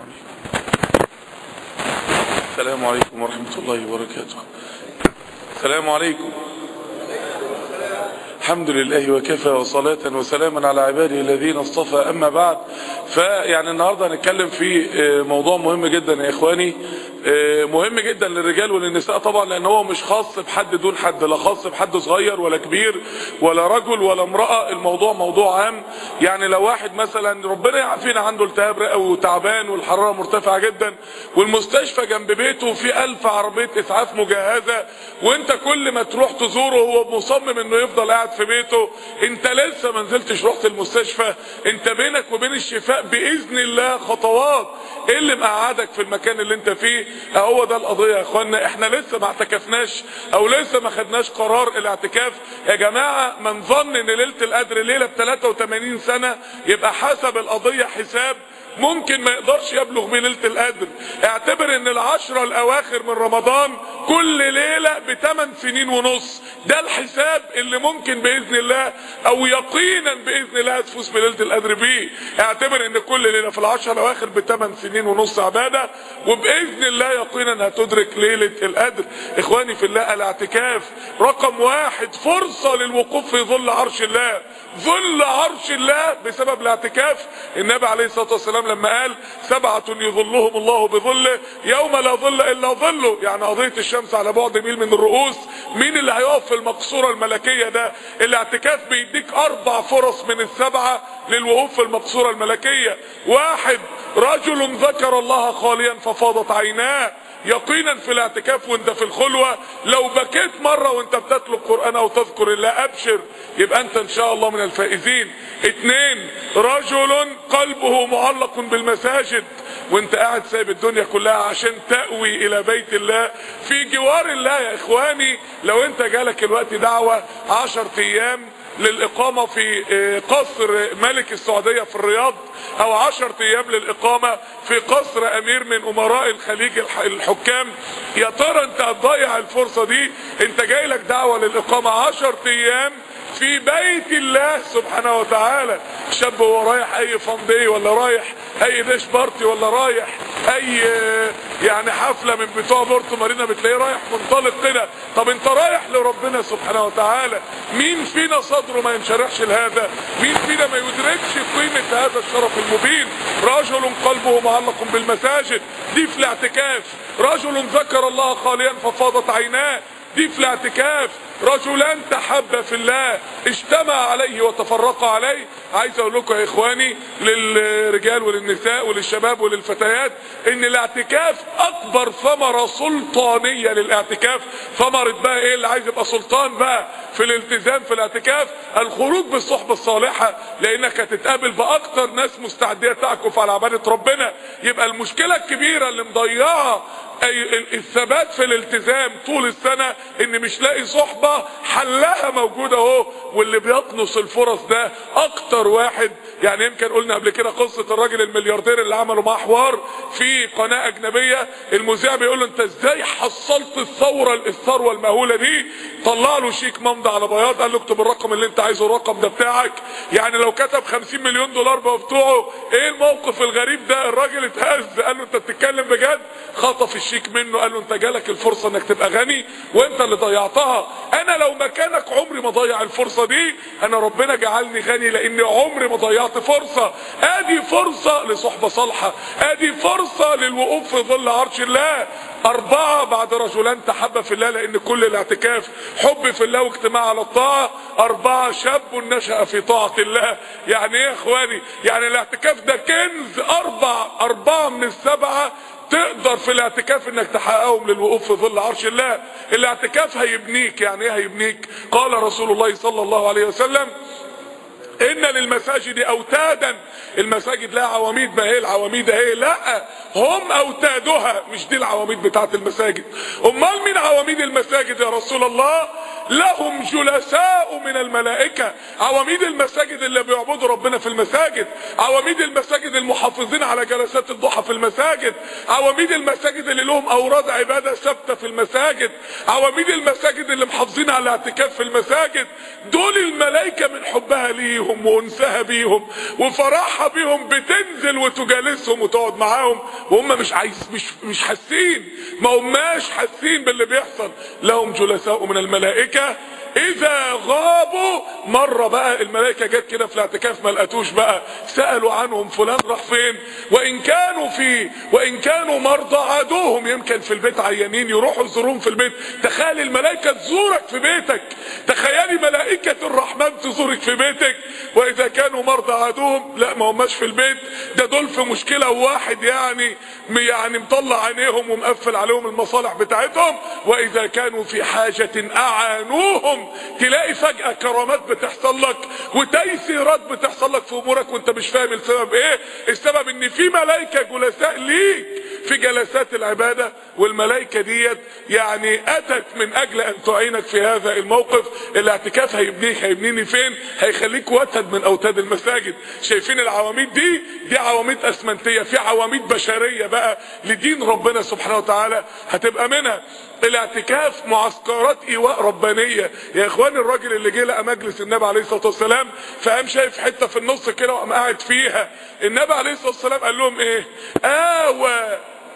السلام عليكم ورحمة الله وبركاته السلام عليكم الحمد لله وكفى وصلاة وسلاما على عباده الذين اصطفى أما بعد فيعني النهاردة هنتكلم في موضوع مهم جدا يا إخواني مهم جدا للرجال وللنساء طبعا لأن هو مش خاص بحد دون حد لا خاص بحد صغير ولا كبير ولا رجل ولا امرأة الموضوع موضوع عام يعني لو واحد مثلا ربنا يعافينا عنده التهاب رئوي وتعبان والحرارة مرتفعة جدا والمستشفى جنب بيته في ألف عربية إسعاف مجهزة وانت كل ما تروح تزوره هو مصمم انه يفضل قاعد في بيته انت لسه ما نزلتش رحت المستشفى انت بينك وبين الشفاء باذن الله خطوات ايه اللي مقعدك في المكان اللي انت فيه اهو ده القضيه يا اخوانا احنا لسه ما اعتكفناش او لسه ما خدناش قرار الاعتكاف يا جماعه من ظن ان ليله القدر ليله ب 83 سنه يبقى حسب القضيه حساب ممكن ما يقدرش يبلغ بليلة القدر اعتبر ان العشرة الاواخر من رمضان كل ليلة بثمان سنين ونص ده الحساب اللي ممكن باذن الله او يقينا باذن الله تفوز بليلة القدر بيه اعتبر ان كل ليلة في العشرة الاواخر بثمان سنين ونص عبادة وباذن الله يقينا هتدرك ليلة القدر اخواني في الله الاعتكاف رقم واحد فرصة للوقوف في ظل عرش الله ظل عرش الله بسبب الاعتكاف النبي عليه الصلاة والسلام لما قال سبعة يظلهم الله بظله يوم لا ظل الا ظله يعني قضية الشمس على بعد ميل من الرؤوس مين اللي هيقف في المقصورة الملكية ده الاعتكاف بيديك اربع فرص من السبعة للوقوف في المقصورة الملكية واحد رجل ذكر الله خاليا ففاضت عيناه يقينا في الاعتكاف وانت في الخلوة لو بكيت مرة وانت بتتلو القرآن او تذكر الله ابشر يبقى انت ان شاء الله من الفائزين اتنين رجل قلبه معلق بالمساجد وانت قاعد سايب الدنيا كلها عشان تأوي الى بيت الله في جوار الله يا اخواني لو انت جالك الوقت دعوة عشر ايام للإقامة في قصر ملك السعودية في الرياض أو عشر أيام للإقامة في قصر أمير من أمراء الخليج الحكام يا ترى أنت هتضيع الفرصة دي أنت جاي لك دعوة للإقامة عشر أيام في بيت الله سبحانه وتعالى شاب هو رايح اي فندي ولا رايح اي ديش بارتي ولا رايح اي يعني حفلة من بتوع بورتو مارينا بتلاقيه رايح منطلق كده طب انت رايح لربنا سبحانه وتعالى مين فينا صدره ما ينشرحش لهذا مين فينا ما يدركش قيمة هذا الشرف المبين رجل قلبه معلق بالمساجد دي في الاعتكاف رجل ذكر الله خاليا ففاضت عيناه دي في الاعتكاف رجلان تحبا في الله اجتمع عليه وتفرقا عليه عايز اقول لكم يا اخواني للرجال وللنساء وللشباب وللفتيات ان الاعتكاف اكبر ثمرة سلطانية للاعتكاف ثمرة بقى ايه اللي عايز يبقى سلطان بقى في الالتزام في الاعتكاف الخروج بالصحبة الصالحة لانك هتتقابل باكتر ناس مستعدية تعكف على عبادة ربنا يبقى المشكلة الكبيرة اللي مضيعة الثبات في الالتزام طول السنة ان مش لاقي صحبة حلها موجودة اهو واللي بيطنس الفرص ده اكتر واحد يعني يمكن قلنا قبل كده قصة الراجل الملياردير اللي عملوا معاه حوار في قناة اجنبية المذيع بيقول له انت ازاي حصلت الثورة الثروة المهولة دي طلع له شيك ممضي على بياض قال له اكتب الرقم اللي انت عايزه الرقم ده بتاعك يعني لو كتب 50 مليون دولار بقى بتوعه ايه الموقف الغريب ده الراجل اتهز قال له انت بتتكلم بجد خطف الشيك منه قال له انت جالك الفرصة انك تبقى غني وانت اللي ضيعتها انا لو مكانك عمري ما ضيع الفرصة دي انا ربنا جعلني غني لان عمري ما ضيعت فرصة ادي فرصة لصحبة صالحة ادي فرصة للوقوف في ظل عرش الله اربعة بعد رجلان تحب في الله لان كل الاعتكاف حب في الله واجتماع على الطاعة اربعة شاب نشأ في طاعة الله يعني ايه يا اخواني يعني الاعتكاف ده كنز اربع اربعة من السبعة تقدر في الاعتكاف انك تحققهم للوقوف في ظل عرش الله الاعتكاف هيبنيك يعني ايه هيبنيك قال رسول الله صلى الله عليه وسلم ان للمساجد اوتادا المساجد لها عواميد ما هي العواميد اهي لا هم اوتادها مش دي العواميد بتاعت المساجد امال مين عواميد المساجد يا رسول الله لهم جلساء من الملائكة عواميد المساجد اللي بيعبدوا ربنا في المساجد عواميد المساجد المحافظين على جلسات الضحى في المساجد عواميد المساجد اللي لهم اوراد عبادة ثابتة في المساجد عواميد المساجد اللي محافظين على الاعتكاف في المساجد دول الملائكة من حبها ليهم وانسها بيهم وفرحها بيهم بتنزل وتجالسهم وتقعد معاهم وهم مش عايز مش مش حاسين ما هماش حاسين باللي بيحصل لهم جلساء من الملائكة اذا غابوا مرة بقى الملائكة جت كده في الاعتكاف ما لقتوش بقى سألوا عنهم فلان راح فين وان كانوا في وان كانوا مرضى عادوهم يمكن في البيت عيانين يروحوا يزوروهم في البيت تخيل الملائكة تزورك في بيتك تخيلي ملائكة الرحمن تزورك في بيتك واذا كانوا مرضى عادوهم لا ما هماش في البيت ده دول في مشكلة واحد يعني يعني مطلع عينيهم ومقفل عليهم المصالح بتاعتهم واذا كانوا في حاجة اعانوهم تلاقي فجأة كرامات بتحصل لك وتيسيرات بتحصل لك في امورك وانت مش فاهم السبب ايه السبب ان في ملائكة جلساء ليك في جلسات العبادة والملائكة ديت يعني اتت من اجل ان تعينك في هذا الموقف الاعتكاف هيبنيك هيبنيني فين هيخليك وتد من اوتاد المساجد شايفين العواميد دي دي عواميد اسمنتية في عواميد بشرية بقى لدين ربنا سبحانه وتعالى هتبقى منها الاعتكاف معسكرات ايواء ربانيه يا اخواني الراجل اللي جه لقى مجلس النبي عليه الصلاه والسلام فقام شايف حته في النص كده وقام قاعد فيها النبي عليه الصلاه والسلام قال لهم ايه اوى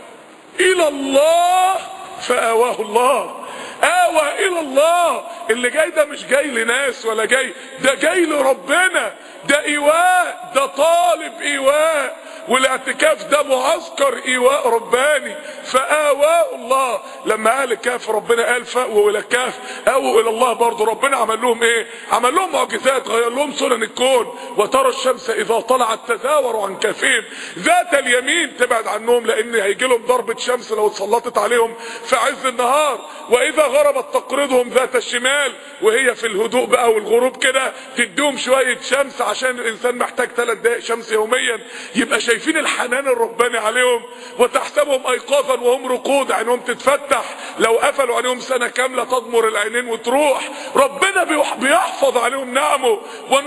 الى الله فاواه الله اوى الى الله اللي جاي ده مش جاي لناس ولا جاي ده جاي لربنا ده ايواء ده طالب ايواء والاعتكاف ده معسكر ايواء رباني فاواه الله لما قال الكهف ربنا قال فاووا الى الكهف اووا الى الله برضه ربنا عمل لهم ايه عمل لهم معجزات غير لهم سنن الكون وترى الشمس اذا طلعت تزاور عن كهفهم ذات اليمين تبعد عنهم لان هيجي لهم ضربه شمس لو اتسلطت عليهم في عز النهار واذا غربت تقرضهم ذات الشمال وهي في الهدوء بقى والغروب كده تديهم شويه شمس عشان الانسان محتاج ثلاث دقائق شمس يوميا يبقى شايفين الحنان الرباني عليهم وتحسبهم ايقاظا وهم رقود عينهم تتفتح لو قفلوا عينهم سنه كامله تضمر العينين وتروح ربنا بيحفظ عليهم نعمه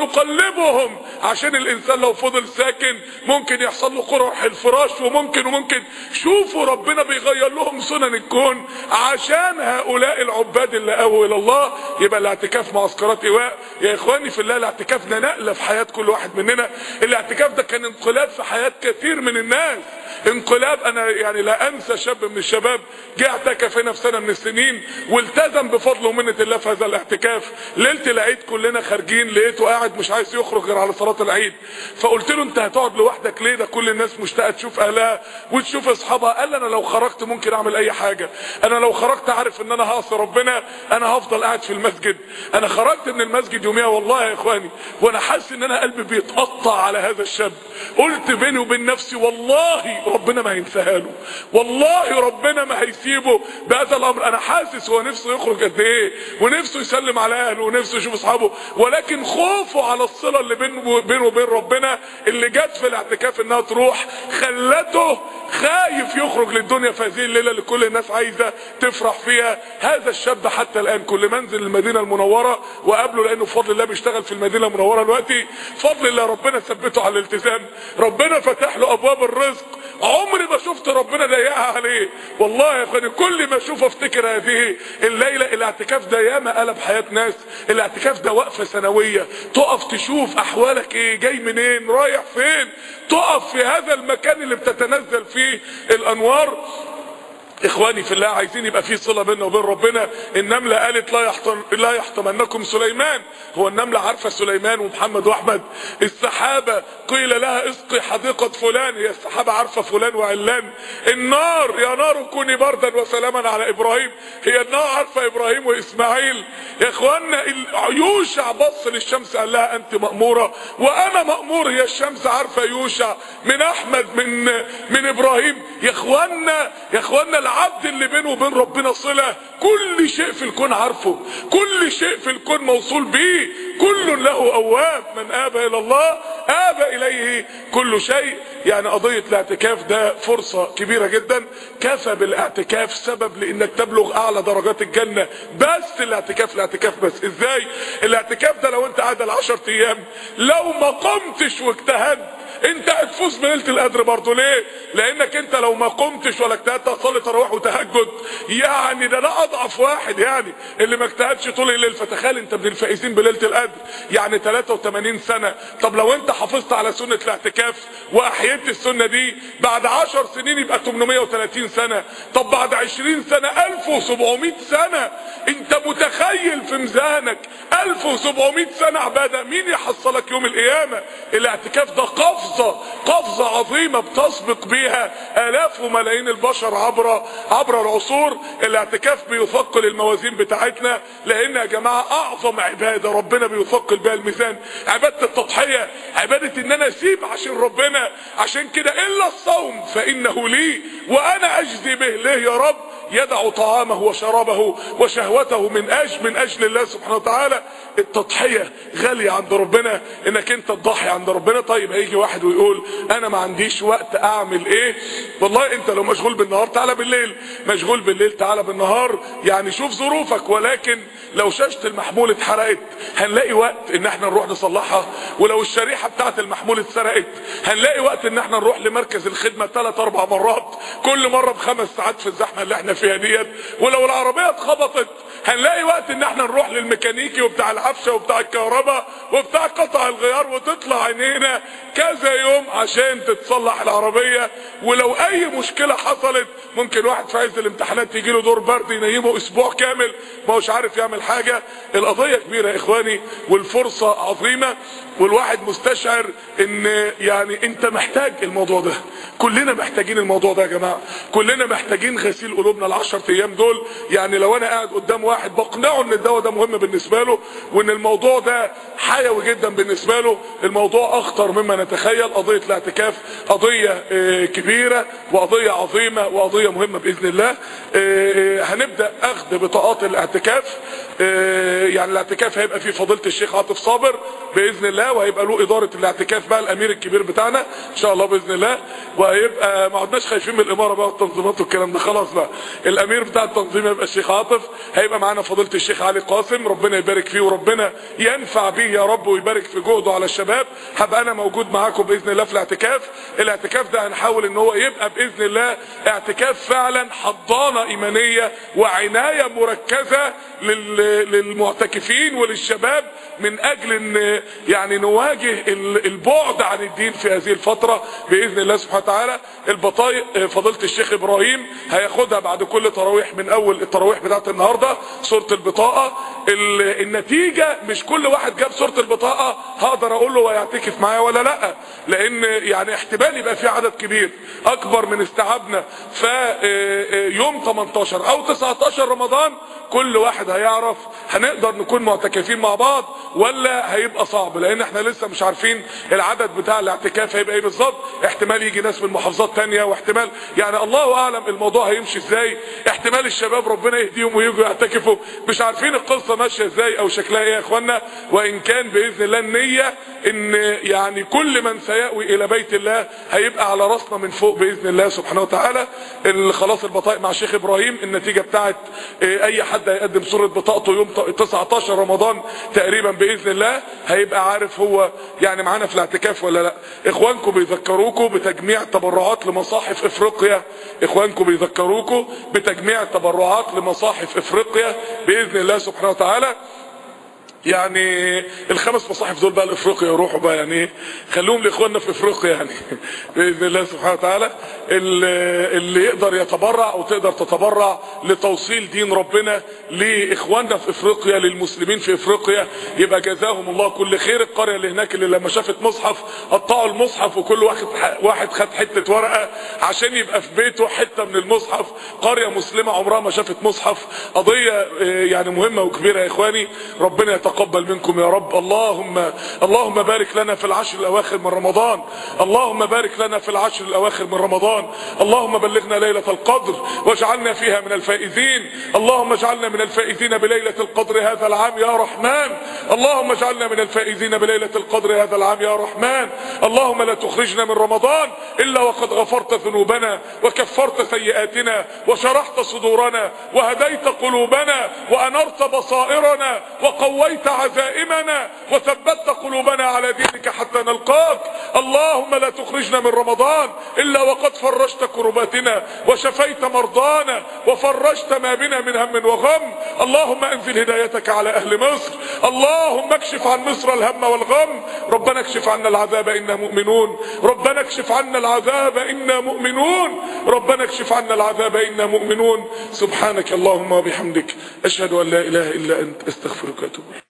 ونقلبهم عشان الانسان لو فضل ساكن ممكن يحصل له قرح الفراش وممكن وممكن شوفوا ربنا بيغير لهم سنن الكون عشان هؤلاء العباد اللي اووا الى الله يبقى الاعتكاف معسكرات ايواء يا اخواني في الله الاعتكاف ده نقله في حياه كل واحد مننا الاعتكاف ده كان انقلاب في حياه كثير من الناس انقلاب انا يعني لا انسى شاب من الشباب جه اعتكف هنا في سنه من السنين والتزم بفضل ومنه الله في هذا الاعتكاف ليله العيد كلنا خارجين لقيته قاعد مش عايز يخرج غير على صلاه العيد فقلت له انت هتقعد لوحدك ليه ده كل الناس مشتاقه تشوف اهلها وتشوف اصحابها قال انا لو خرجت ممكن اعمل اي حاجه انا لو خرجت عارف ان انا هعصي ربنا انا هفضل قاعد في المسجد انا خرجت من المسجد يوميها والله يا اخواني وانا حاسس ان انا قلبي بيتقطع على هذا الشاب قلت بيني وبين نفسي والله ربنا ما هينساها له والله ربنا ما هيسيبه بهذا الامر انا حاسس هو نفسه يخرج قد ايه ونفسه يسلم على اهله ونفسه يشوف اصحابه ولكن خوفه على الصله اللي بينه بينه وبين ربنا اللي جت في الاعتكاف انها تروح خلته خايف يخرج للدنيا في هذه الليله اللي كل الناس عايزه تفرح فيها هذا الشاب حتى الان كل منزل المدينه المنوره وقابله لانه بفضل الله بيشتغل في المدينه المنوره دلوقتي فضل الله ربنا ثبته على الالتزام ربنا فتح له ابواب الرزق عمري ما شفت ربنا ضيقها عليه والله يا اخواني كل ما اشوف افتكر هذه الليله الاعتكاف ده ياما قلب حياه ناس الاعتكاف ده وقفه سنويه تقف تشوف احوالك ايه جاي منين رايح فين تقف في هذا المكان اللي بتتنزل فيه الانوار اخواني في الله عايزين يبقى في صله بيننا وبين ربنا النمله قالت لا يحطم لا يحطمنكم سليمان هو النمله عارفه سليمان ومحمد واحمد السحابه قيل لها اسقي حديقه فلان هي السحابه عارفه فلان وعلان النار يا نار كوني بردا وسلاما على ابراهيم هي النار عارفه ابراهيم واسماعيل يا اخوانا يوشع بص للشمس قال لها انت ماموره وانا مامور هي الشمس عارفه يوشع من احمد من من ابراهيم يا اخوانا يا اخوانا العبد اللي بينه وبين ربنا صله كل شيء في الكون عارفه كل شيء في الكون موصول بيه كل له اواب من اب الى الله آب إليه كل شيء يعني قضية الاعتكاف ده فرصة كبيرة جدا كفى بالاعتكاف سبب لانك تبلغ اعلى درجات الجنة بس الاعتكاف الاعتكاف بس ازاي الاعتكاف ده لو انت قاعد العشر ايام لو ما قمتش واجتهدت انت هتفوز بليله القدر برضه ليه لانك انت لو ما قمتش ولا اجتهدت تصلي تراويح وتهجد يعني ده ده اضعف واحد يعني اللي ما اجتهدش طول الليل فتخيل انت من الفائزين بليله القدر يعني 83 سنه طب لو انت حافظت على سنه الاعتكاف واحييت السنه دي بعد 10 سنين يبقى 830 سنه طب بعد 20 سنه 1700 سنه انت متخيل في ميزانك 1700 سنه عباده مين يحصلك يوم القيامه الاعتكاف ده قفزه قفزه عظيمه بتسبق بيها الاف وملايين البشر عبر عبر العصور الاعتكاف بيثقل الموازين بتاعتنا لان يا جماعه اعظم عباده ربنا بيثقل بها الميزان عباده التضحيه عباده ان انا اسيب عشان ربنا عشان كده الا الصوم فانه لي وانا اجزي به ليه يا رب يدع طعامه وشرابه وشهوته من اجل من اجل الله سبحانه وتعالى التضحيه غاليه عند ربنا انك انت تضحي عند ربنا طيب هيجي واحد ويقول انا ما عنديش وقت اعمل ايه والله انت لو مشغول بالنهار تعالى بالليل مشغول بالليل تعالى بالنهار يعني شوف ظروفك ولكن لو شاشة المحمول اتحرقت هنلاقي وقت ان احنا نروح نصلحها ولو الشريحة بتاعت المحمول اتسرقت هنلاقي وقت ان احنا نروح لمركز الخدمة ثلاث اربع مرات كل مرة بخمس ساعات في الزحمة اللي احنا فيها ديت ولو العربية اتخبطت هنلاقي وقت ان احنا نروح للميكانيكي وبتاع العفشة وبتاع الكهرباء وبتاع قطع الغيار وتطلع عينينا كذا يوم عشان تتصلح العربية ولو اي مشكلة حصلت ممكن واحد في عز الامتحانات يجي له دور برد ينيمه اسبوع كامل ما هوش عارف يعمل حاجة القضية كبيرة يا اخواني والفرصة عظيمة والواحد مستشعر ان يعني انت محتاج الموضوع ده كلنا محتاجين الموضوع ده يا جماعة كلنا محتاجين غسيل قلوبنا العشر ايام دول يعني لو انا قاعد قدام واحد بقنعه ان الدواء ده مهم بالنسبة له وان الموضوع ده حيوي جدا بالنسبة له الموضوع اخطر مما نتخيل قضية الاعتكاف قضية اه كبيرة وقضية عظيمة وقضية مهمة باذن الله اه هنبدأ اخذ بطاقات الاعتكاف اه يعني الاعتكاف هيبقى فيه فضيلة الشيخ عاطف صابر باذن الله وهيبقى له ادارة الاعتكاف بقى الامير الكبير بتاعنا ان شاء الله باذن الله وهيبقى ما عدناش خايفين من الاماره بقى والتنظيمات والكلام ده خلاص بقى الامير بتاع التنظيم يبقى الشيخ عاطف هيبقى معانا فضيله الشيخ علي قاسم ربنا يبارك فيه وربنا ينفع بيه يا رب ويبارك في جهده على الشباب هبقى انا موجود معاكم باذن الله في الاعتكاف الاعتكاف ده هنحاول ان هو يبقى باذن الله اعتكاف فعلا حضانه ايمانيه وعنايه مركزه للمعتكفين وللشباب من اجل ان يعني نواجه البعد عن الدين في هذه الفترة باذن الله سبحانه وتعالى البطايق فضيله الشيخ ابراهيم هياخدها بعد كل تراويح من اول التراويح بتاعت النهاردة صورة البطاقة النتيجة مش كل واحد جاب صورة البطاقة هقدر اقول له هيعتكف معايا ولا لا لان يعني احتمال يبقى في عدد كبير اكبر من استيعابنا ف يوم 18 او 19 رمضان كل واحد هيعرف هنقدر نكون معتكفين مع بعض ولا هيبقى صعب لان احنا لسه مش عارفين العدد بتاع الاعتكاف هيبقى ايه بالظبط احتمال يجي ناس من محافظات تانية واحتمال يعني الله اعلم الموضوع هيمشي ازاي احتمال الشباب ربنا يهديهم ويجوا يعتكفوا مش عارفين القصة ماشية ازاي او شكلها ايه يا اخوانا وان كان باذن الله النية ان يعني كل من سيأوي الى بيت الله هيبقى على راسنا من فوق باذن الله سبحانه وتعالى خلاص البطائق مع الشيخ ابراهيم النتيجة بتاعت اي حد هيقدم صورة بطاقته يوم 19 رمضان تقريبا باذن الله هيبقى عارف هو يعني معانا في الاعتكاف ولا لا اخوانكم بيذكروكم بتجميع تبرعات لمصاحف افريقيا اخوانكم بيذكروكم بتجميع تبرعات لمصاحف افريقيا باذن الله سبحانه وتعالى يعني الخمس مصاحف دول بقى لافريقيا يروحوا بقى يعني خلوهم لاخواننا في افريقيا يعني باذن الله سبحانه وتعالى اللي يقدر يتبرع او تقدر تتبرع لتوصيل دين ربنا لاخواننا في افريقيا للمسلمين في افريقيا يبقى جزاهم الله كل خير القريه اللي هناك اللي لما شافت مصحف قطعوا المصحف وكل واحد واحد خد حته ورقه عشان يبقى في بيته حته من المصحف قريه مسلمه عمرها ما شافت مصحف قضيه يعني مهمه وكبيره يا اخواني ربنا يتقبل وتقبل منكم يا رب اللهم اللهم بارك لنا في العشر الاواخر من رمضان اللهم بارك لنا في العشر الاواخر من رمضان اللهم بلغنا ليله القدر واجعلنا فيها من الفائزين اللهم اجعلنا من الفائزين بليله القدر هذا العام يا رحمن اللهم اجعلنا من الفائزين بليله القدر هذا العام يا رحمن اللهم لا تخرجنا من رمضان الا وقد غفرت ذنوبنا وكفرت سيئاتنا وشرحت صدورنا وهديت قلوبنا وانرت بصائرنا وقويت عزائمنا وثبتت قلوبنا على دينك حتى نلقاك اللهم لا تخرجنا من رمضان الا وقد فرجت كرباتنا وشفيت مرضانا وفرجت ما بنا من هم وغم اللهم انزل هدايتك على اهل مصر اللهم اكشف عن مصر الهم والغم ربنا اكشف عنا العذاب انا مؤمنون ربنا اكشف عنا العذاب انا مؤمنون ربنا اكشف عنا العذاب انا مؤمنون سبحانك اللهم وبحمدك اشهد ان لا اله الا انت استغفرك واتوب إليك